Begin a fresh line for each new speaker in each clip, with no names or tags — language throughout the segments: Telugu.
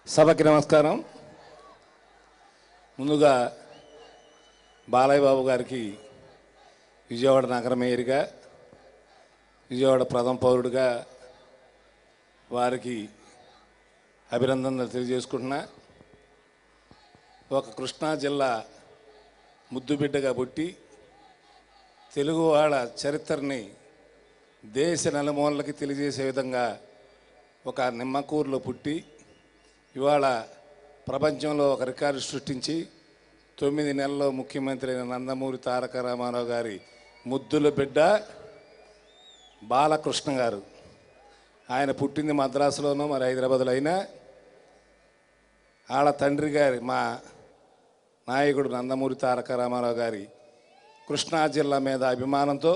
సభకి నమస్కారం ముందుగా బాలయ్య బాబు గారికి విజయవాడ నగర మేయర్గా విజయవాడ ప్రథమ పౌరుడిగా వారికి అభినందనలు తెలియజేసుకుంటున్నా ఒక కృష్ణా జిల్లా ముద్దుబిడ్డగా పుట్టి తెలుగు వాళ్ళ చరిత్రని దేశ నలుమూలలకి తెలియజేసే విధంగా ఒక నిమ్మకూరులో పుట్టి ఇవాళ ప్రపంచంలో ఒక రికార్డు సృష్టించి తొమ్మిది నెలల్లో ముఖ్యమంత్రి అయిన నందమూరి తారక రామారావు గారి ముద్దుల బిడ్డ బాలకృష్ణ గారు ఆయన పుట్టింది మద్రాసులోనూ మరి హైదరాబాద్లో అయినా వాళ్ళ తండ్రి గారి మా నాయకుడు నందమూరి తారక రామారావు గారి కృష్ణా జిల్లా మీద అభిమానంతో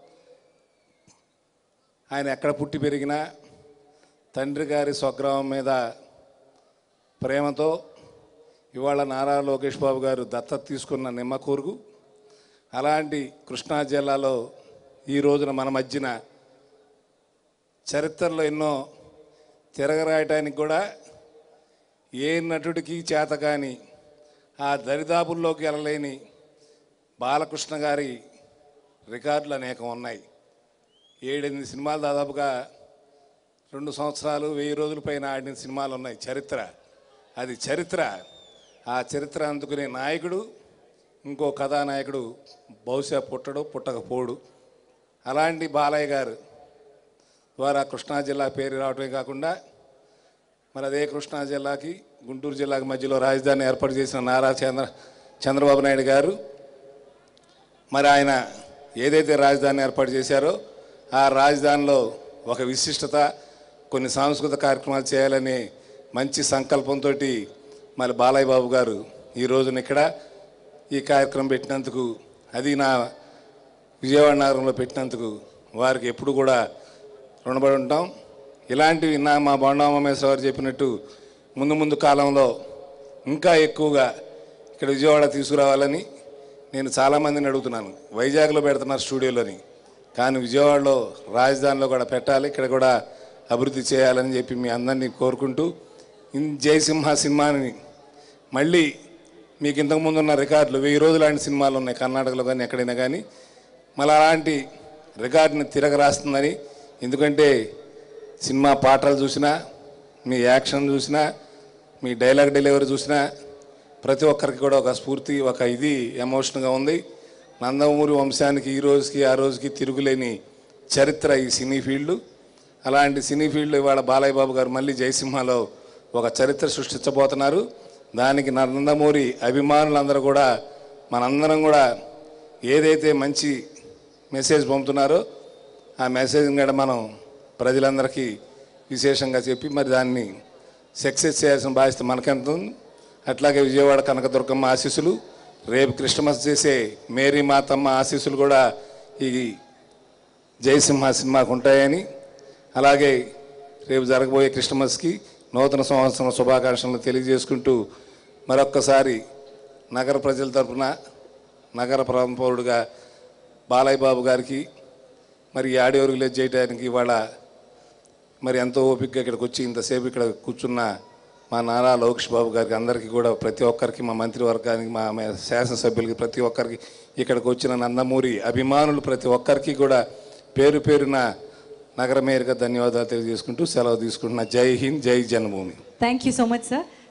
ఆయన ఎక్కడ పుట్టి పెరిగినా తండ్రి గారి స్వగ్రామం మీద ప్రేమతో ఇవాళ నారా లోకేష్ బాబు గారు దత్తత తీసుకున్న నిమ్మకూరుగు అలాంటి కృష్ణా జిల్లాలో ఈ రోజున మన మధ్యన చరిత్రలో ఎన్నో తిరగరాయటానికి కూడా ఏ నటుడికి చేత కాని ఆ దరిదాపుల్లోకి వెళ్ళలేని బాలకృష్ణ గారి రికార్డులు అనేకం ఉన్నాయి ఏడెనిమిది సినిమాలు దాదాపుగా రెండు సంవత్సరాలు వెయ్యి రోజుల పైన ఆడిన సినిమాలు ఉన్నాయి చరిత్ర అది చరిత్ర ఆ చరిత్ర అందుకునే నాయకుడు ఇంకో కథానాయకుడు బహుశా పుట్టడు పుట్టకపోడు అలాంటి బాలయ్య గారు ద్వారా కృష్ణా జిల్లా పేరు రావటమే కాకుండా మరి అదే కృష్ణా జిల్లాకి గుంటూరు జిల్లాకి మధ్యలో రాజధాని ఏర్పాటు చేసిన నారా చంద్ర చంద్రబాబు నాయుడు గారు మరి ఆయన ఏదైతే రాజధాని ఏర్పాటు చేశారో ఆ రాజధానిలో ఒక విశిష్టత కొన్ని సాంస్కృతిక కార్యక్రమాలు చేయాలని మంచి సంకల్పంతో మరి బాలయ్య బాబు గారు ఈ రోజున ఇక్కడ ఈ కార్యక్రమం పెట్టినందుకు అది నా విజయవాడ నగరంలో పెట్టినందుకు వారికి ఎప్పుడు కూడా రుణపడి ఉంటాం ఇలాంటివి నా మా బొండామేశ్వర గారు చెప్పినట్టు ముందు ముందు కాలంలో ఇంకా ఎక్కువగా ఇక్కడ విజయవాడ తీసుకురావాలని నేను చాలామందిని అడుగుతున్నాను వైజాగ్లో పెడుతున్నారు స్టూడియోలోని కానీ విజయవాడలో రాజధానిలో కూడా పెట్టాలి ఇక్కడ కూడా అభివృద్ధి చేయాలని చెప్పి మీ అందరినీ కోరుకుంటూ ఇన్ జయసింహ సినిమాని మళ్ళీ మీకు ఇంతకుముందు ఉన్న రికార్డులు వెయ్యి రోజులు లాంటి సినిమాలు ఉన్నాయి కర్ణాటకలో కానీ ఎక్కడైనా కానీ మళ్ళీ అలాంటి రికార్డుని తిరగ రాస్తుందని ఎందుకంటే సినిమా పాటలు చూసినా మీ యాక్షన్ చూసినా మీ డైలాగ్ డెలివరీ చూసినా ప్రతి ఒక్కరికి కూడా ఒక స్ఫూర్తి ఒక ఇది ఎమోషన్గా ఉంది నందమూరి వంశానికి ఈ రోజుకి ఆ రోజుకి తిరుగులేని చరిత్ర ఈ సినీ ఫీల్డ్ అలాంటి సినీ ఫీల్డ్ ఇవాళ బాలయ్య బాబు గారు మళ్ళీ జయసింహలో ఒక చరిత్ర సృష్టించబోతున్నారు దానికి నందమూరి అభిమానులందరూ కూడా మనందరం కూడా ఏదైతే మంచి మెసేజ్ పంపుతున్నారో ఆ మెసేజ్ని కూడా మనం ప్రజలందరికీ విశేషంగా చెప్పి మరి దాన్ని సక్సెస్ చేయాల్సిన బాధ్యత మనకెంత ఉంది అట్లాగే విజయవాడ కనకదుర్గమ్మ ఆశీస్సులు రేపు క్రిస్టమస్ చేసే మేరీ మాతమ్మ ఆశీస్సులు కూడా ఈ జయసింహ సినిమాకు ఉంటాయని అలాగే రేపు జరగబోయే క్రిస్టమస్కి నూతన సంవత్సరం శుభాకాంక్షలు తెలియజేసుకుంటూ మరొక్కసారి నగర ప్రజల తరపున నగర పౌరుడుగా బాలయ్య బాబు గారికి మరి ఈ ఆడియో రిలీజ్ చేయడానికి ఇవాళ మరి ఎంతో ఓపికగా ఇక్కడికి వచ్చి ఇంతసేపు ఇక్కడ కూర్చున్న మా నారా లోకేష్ బాబు గారికి అందరికీ కూడా ప్రతి ఒక్కరికి మా మంత్రివర్గానికి మా మా శాసనసభ్యులకి ప్రతి ఒక్కరికి ఇక్కడికి వచ్చిన నందమూరి అభిమానులు ప్రతి ఒక్కరికి కూడా పేరు పేరున నగర మేయర్గా ధన్యవాదాలు తెలియజేసుకుంటూ సెలవు తీసుకుంటున్నా Jai Hind Jai Janmabhoomi
thank you so much sir